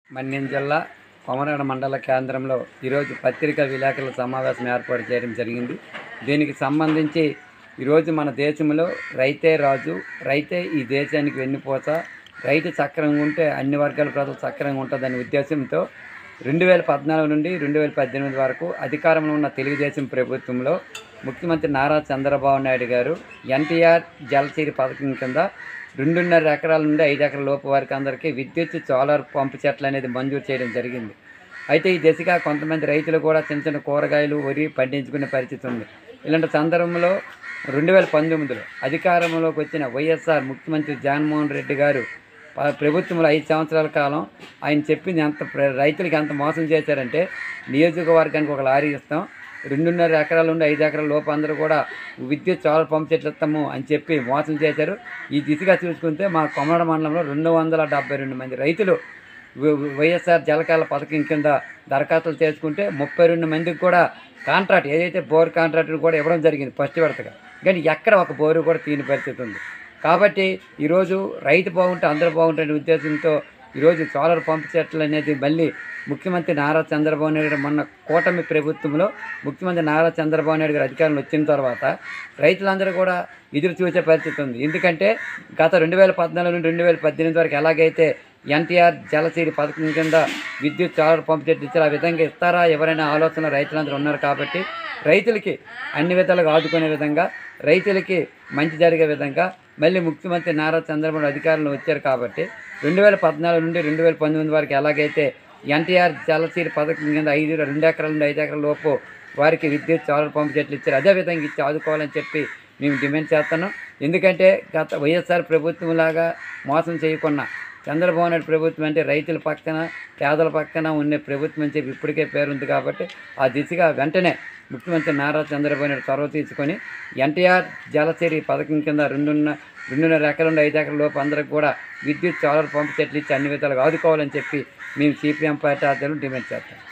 మన్యం జిల్లా కొమరాడ మండల కేంద్రంలో ఈరోజు పత్రికా విలేకరుల సమావేశం ఏర్పాటు చేయడం జరిగింది దీనికి సంబంధించి ఈరోజు మన దేశంలో రైతే రాజు రైతే ఈ దేశానికి వెన్నుపోత రైతు చక్రంగా ఉంటే అన్ని వర్గాల ప్రజలు చక్రంగా ఉంటుందనే ఉద్దేశంతో రెండు వేల పద్నాలుగు నుండి రెండు వేల పద్దెనిమిది వరకు అధికారంలో ఉన్న తెలుగుదేశం ప్రభుత్వంలో ముఖ్యమంత్రి నారా చంద్రబాబు నాయుడు గారు ఎన్టీఆర్ జలసిరి పథకం కింద రెండున్నర ఎకరాల నుండి ఐదు ఎకరాల లోపు వారికి అందరికీ విద్యుత్ సోలార్ పంపు చెట్లు అనేది మంజూరు చేయడం జరిగింది అయితే ఈ దిశగా కొంతమంది రైతులు కూడా చిన్న చిన్న కూరగాయలు వరి పండించుకునే పరిస్థితి ఉంది ఇలాంటి సందర్భంలో రెండు వేల పంతొమ్మిదిలో అధికారంలోకి వచ్చిన వైఎస్ఆర్ ముఖ్యమంత్రి జగన్మోహన్ రెడ్డి గారు ప- ప్రభుత్వంలో ఐదు సంవత్సరాల కాలం ఆయన చెప్పింది ఎంత ప్ర- రైతులకి ఎంత మోసం చేశారంటే నియోజకవర్గానికి ఒక లారీ ఇస్తాం రెండున్నర ఎకరాల నుండి ఐదు ఎకరాల లోపు అందరూ కూడా విద్యుత్ సోలార్ పంప్ చెట్లు ఇస్తాము అని చెప్పి మోసం చేశారు ఈ దిశగా చూసుకుంటే మా కొమరడ మండలంలో రెండు వందల డెబ్బై రెండు మంది రైతులు వ- వ- వైఎస్ఆర్ జలకాల పథకం కింద దరఖాస్తులు చేసుకుంటే ముప్పై రెండు మందికి కూడా కాంట్రాక్ట్ ఏదైతే బోర్ కాంట్రాక్ట్ కూడా ఇవ్వడం జరిగింది ఫస్ట్ విడతగా కానీ ఎక్కడ ఒక బోరు కూడా తీని పరిస్థితి ఉంది కాబట్టి ఈరోజు రైతు బాగుంటే అందరూ బాగుంటారనే ఉద్దేశంతో ఈరోజు సోలార్ పంప్ చెట్లు అనేది మళ్ళీ ముఖ్యమంత్రి నారా చంద్రబాబు నాయుడు గారు మొన్న కూటమి ప్రభుత్వంలో ముఖ్యమంత్రి నారా చంద్రబాబు నాయుడు గారు అధికారంలో వచ్చిన తర్వాత రైతులందరూ కూడా ఎదురు చూసే పరిస్థితి ఉంది ఎందుకంటే గత రెండు వేల పద్నాలుగు నుండి రెండు వేల పద్దెనిమిది వరకు ఎలాగైతే ఎన్టీఆర్ జలసిరి పథకం కింద విద్యుత్ సోలార్ పంప్ చెట్లు ఇచ్చారు ఆ విధంగా ఇస్తారా ఎవరైనా ఆలోచన రైతులందరూ ఉన్నారు కాబట్టి రైతులకి అన్ని విధాలుగా ఆదుకునే విధంగా రైతులకి మంచి జరిగే విధంగా మళ్ళీ ముఖ్యమంత్రి నారా చంద్రబాబు నాయుడు అధికారంలో వచ్చారు కాబట్టి రెండు వేల పద్నాలుగు నుండి రెండు వేల పంతొమ్మిది వరకు ఎలాగైతే ఎన్టీఆర్ జలసిరి పథకం కింద ఐదు రెండు ఎకరాల నుండి ఐదు ఎకరాల లోపు వారికి విద్యుత్ సోలార్ పంపు చెట్లు ఇచ్చారు అదే విధంగా ఇచ్చి ఆదుకోవాలని చెప్పి మేము డిమాండ్ చేస్తున్నాం ఎందుకంటే గత వైఎస్ఆర్ ప్రభుత్వం లాగా మోసం చేయకుండా చంద్రబాబు నాయుడు ప్రభుత్వం అంటే రైతుల పక్కన పేదల పక్కన ఉండే ప్రభుత్వం అని చెప్పి ఇప్పటికే పేరుంది కాబట్టి ఆ దిశగా వెంటనే ముఖ్యమంత్రి నారా చంద్రబాబు నాయుడు చొరవ తీసుకొని ఎన్టీఆర్ జలసిరి పథకం కింద రెండున్న రెండున్నర ఎకరాల నుండి ఐదు ఎకరాల లోపు అందరికి కూడా విద్యుత్ సోలార్ పంపు చెట్లు ఇచ్చి అన్ని విధాలుగా ఆదుకోవాలని చెప్పి మేము సిపిఎం పార్టీ ఆధ్వర్యంలో డిమాండ్ చేస్తాం